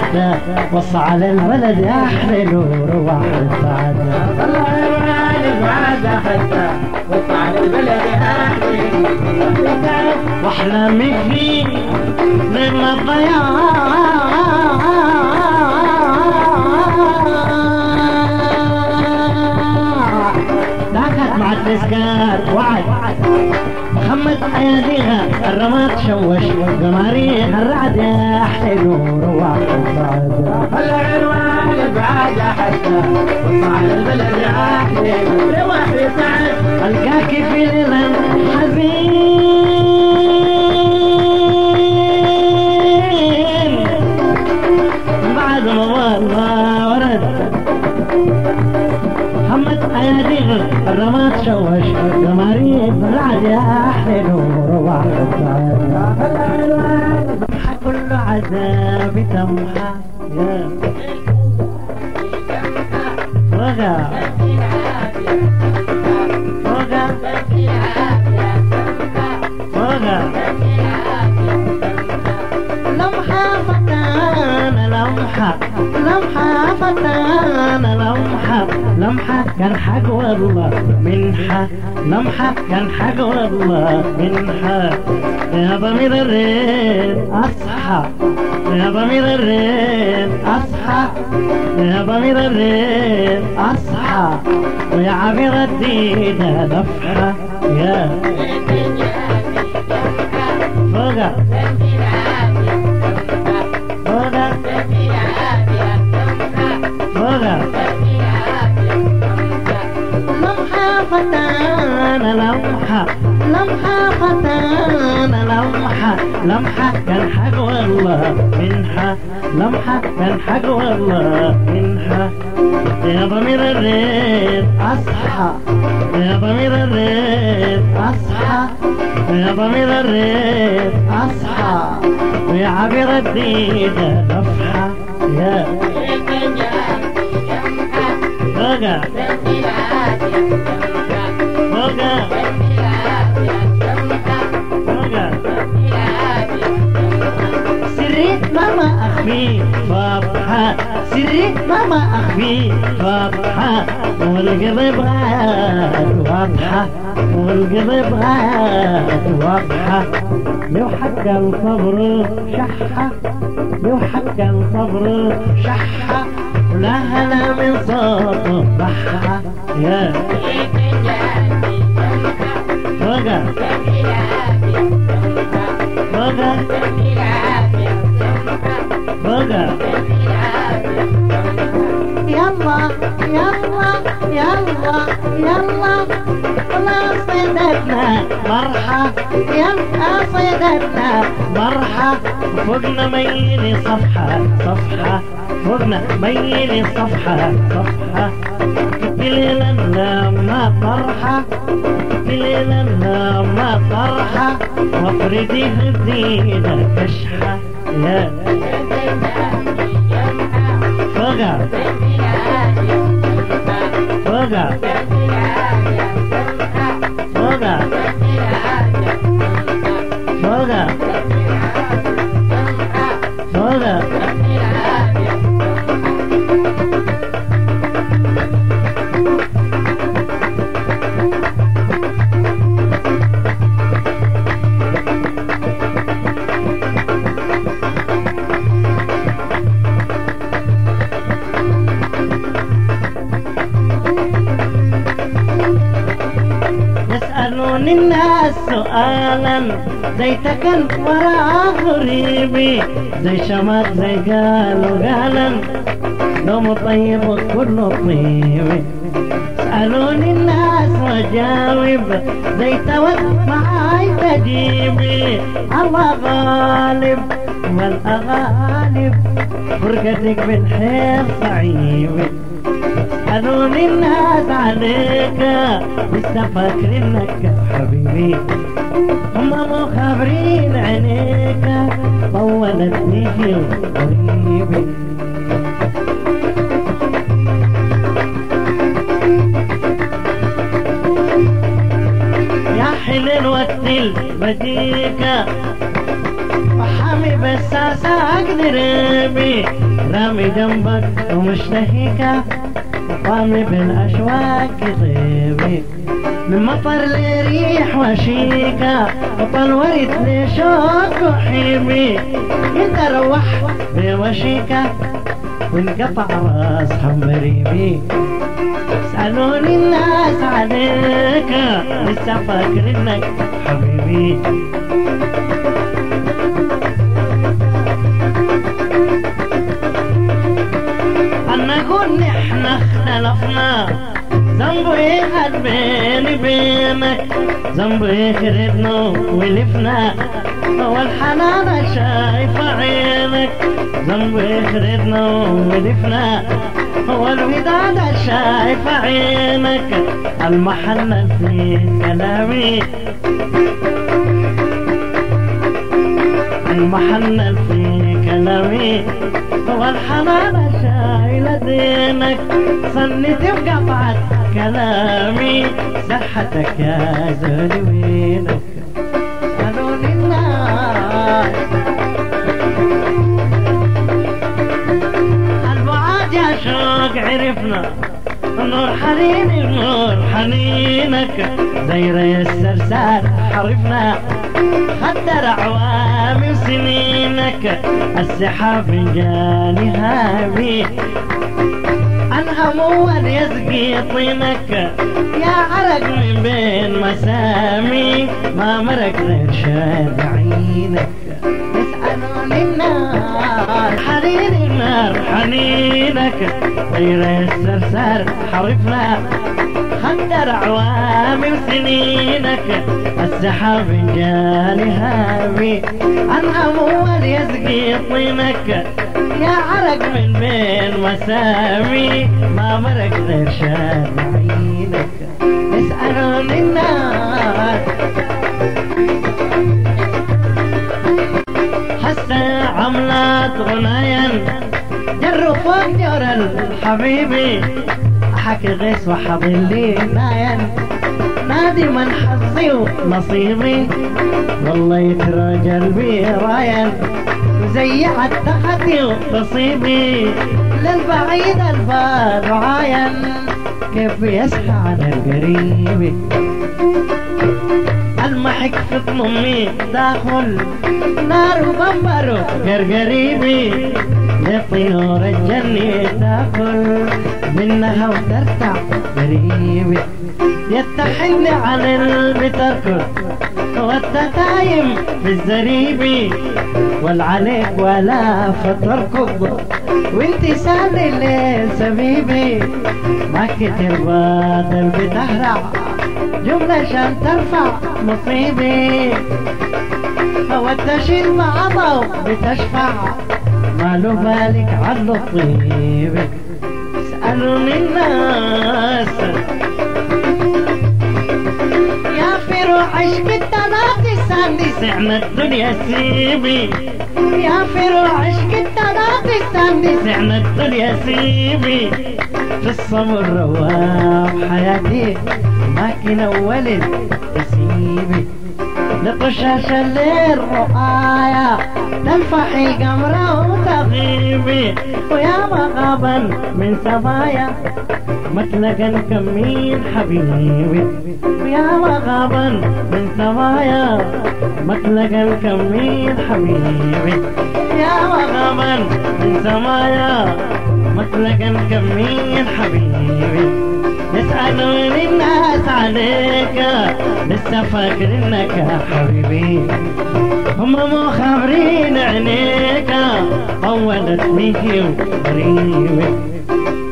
حتى وص على الولد يا حليل وروح السعادة الله الوعد حتى وقع البلد واحلامك فيه زي ما الضياع ضحكت مع التذكار وعد خمت اياديها الرماد شوش قماريها الرعد يا حلو روح السعادة العنوان بعد حتى وقع البلد روح يسعد القاك في ليلة حزين بعد ما والله ورد همت اياديه الرماد شوش قماريك رعد يا حلو روح السعادة العنوان كل عذاب تمحى يا وقع وقع وقع لمحة فتان لمحة لمحة فتان لمحة لمحة كان حق والله منحة لمحة كان حق والله منحة يا ضمير الريد أصحى يا ضمير الريد أصحى يا ضمير الريد أصحى ويا عبير الديدة دفحة يا فوقع فوقع فوقع لمحة فتان لمحة لمحة فتان لمحة لمحة كان حق والله منحة لمحة كان حق والله منحة يا ضمير الريد أصحى يا ضمير الريد أصحى يا ضمير الريد أصحى ويا عبير الديدة نفحة يا فوقع فوقع فوقع سري ماما أخفي فاضحة سري ماما أخفي فاضحة والقلب غاد واضحة والقلب غاد واضحة لو حكى الصبر شحة لو حكى الصبر شحة لا هلا من صوته ضحى يا وقع وقع وقع يلا يلا يلا يلا لا صيدتنا مرحى يلا صيدتنا مرحى فوقنا ميلي صفحة صفحة فوقنا ميلي صفحة صفحة بليلة لما طرحة بليلة لما طرحة وافردي هدينا كشحة يا فوقع فوقع فوقع فوقع فوقع يسألون الناس سؤالا زي تكن وراء غريبي زي شمر زي قالوا قالا دوم طيب وكله طيب يسألون الناس وجاوب زي تود معاي تجيبي الله غالب والأغالب فرقتك بالحيل صعيبي يسألون الناس عليك لسه فاكرينك حبيبي هم مو خابرين عينيك طولتني في قريبي يا حلل وقت بجيك وحامي بس اقدر بي رامي جنبك ومشتهيك طامي بالأشواك يطيبي من مطر لريح وشيكة وطلورت لشوك وحيمي انت روح بوشيكة وانقطع راس حمريبي سألوني الناس عليك لسه فاكرينك حبيبي أنا أقول نحن اختلفنا ذنبه ايه خد بيني بينك ذنبه ايه خربنا ولفنا هو الحنان شايفة عينك ذنبه ايه خربنا ولفنا هو الوداد شايفة عينك المحنة في كلامي المحنة في كلامي هو الحنان شايلة دينك صنتي وقطعت كلامي صحتك يا زولي وينك سألوني الناس البعاد يا شوق عرفنا نور حنيني نور حنينك زي ريس السرسال حرفنا خدر عوامي سنينك السحاب جاني هامي الهم هو اللي يسقي طينك يا عرق من بين مسامي ما مرق غير شاد عينك يسألوني النار حنين النار حنينك غير السرسار حرفنا خدر عوامي سنينك السحاب جاني هامي الهم هو اللي يسقي طينك يا عرق من بين مسامي ما مرق غير شاد عينك يسألوني الناس حتى عملات غنايا جروا فوق جور الحبيبي حكي غيس وحضلي نايا نادي من حظي ونصيبي والله يترى قلبي رايا زي عتقتي ونصيبي للبعيد البال عاين كيف يسحى على القريب المحك في ضمي داخل نار وبمبر قرقريبي لطيور الجنة تاكل منها وترتع قريبي يتحن على البتركض والتتايم في الزريبي والعليك ولا فتركض وانت سالي الليل سبيبي ما كتر باطل بتهرع جملة شان ترفع مصيبي هو التشيل مع ضوء بتشفع ما له بالك عن الطيب اسألوني الناس يا فروح عشق التناقي ساندي سعنا الدنيا سيبي يا فروح عشق التناقي ساندي سعنا الدنيا سيبي في الصبر رواب حياتي ما كان أول تسيبي لطشاش الليل رؤايا تنفحي قمرة وتغيبي ويا مغابا من سبايا مطلقا كمين حبيبي ويا مغابا من سبايا مطلقا كمين حبيبي يا مغابا من سمايا مطلقا كمين حبيبي يسألوني الناس عليك لسه فاكرينك يا حبيبي هم مو خابرين عينيك طولت بيكي وقريبي